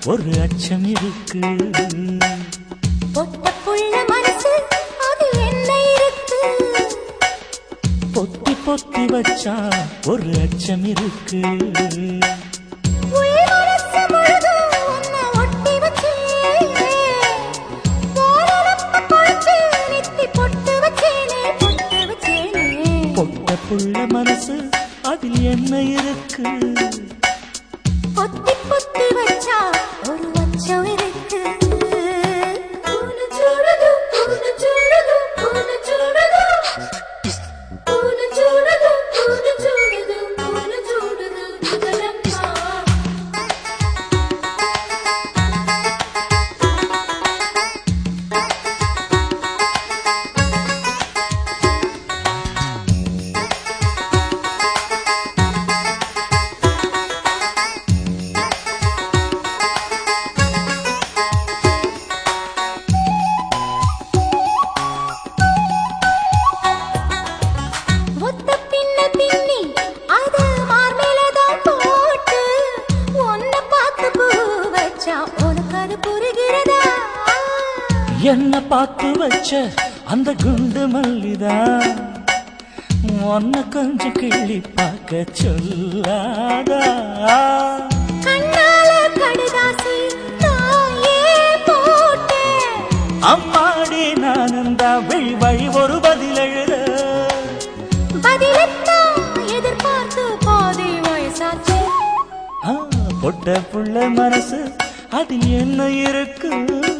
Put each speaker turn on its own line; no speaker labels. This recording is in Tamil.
ஒரு அச்சம் இருக்கு
பொட்ட புள்ள மனசு அது என்ன இருக்கு
பொத்தி பொத்தி வச்சா ஒரு அச்சம் இருக்கு
உள் மனசு முழுதும் உன்னை ஒட்டி வச்சேன். போறப்ப பொழிச்சு நெத்தி பொட்டு வச்சேனே, பொட்டு வச்சேனே.
பொட்ட புள்ள மனசு அதில் என்ன இருக்கு
பொத்தி பொத்தி வச்சா ஒரு வச்சம் இருக்கு பூனை சூடுது, பூனை சூடுது, பூனை சூடுது. பூனை சூடுது, பூனை சூடுது, பூனை சூடுது, புகழம்மா. ஒத்த பின்ன பின்னி அது மார்மேலதான் போட்டு உன்னை பார்த்து பூ வச்சா உனக்கு அது புரிகிறதா
என்ன பார்த்து வச்ச அந்த குண்டு மல்லிதா உன்னை கொஞ்சம் கிள்ளி பார்க்க சொல்லாதா
கண்ணால கடுதாசி தாயே போட்டேன்
அம்மாடி நானும் தான் வழி வழி ஒரு பதில் எழுத
பதிலத்தான் எதிர்பார்த்து பாதி வயசாச்சு
ஆ, பொட்ட புள்ள மனசு அதில் என்ன இருக்கு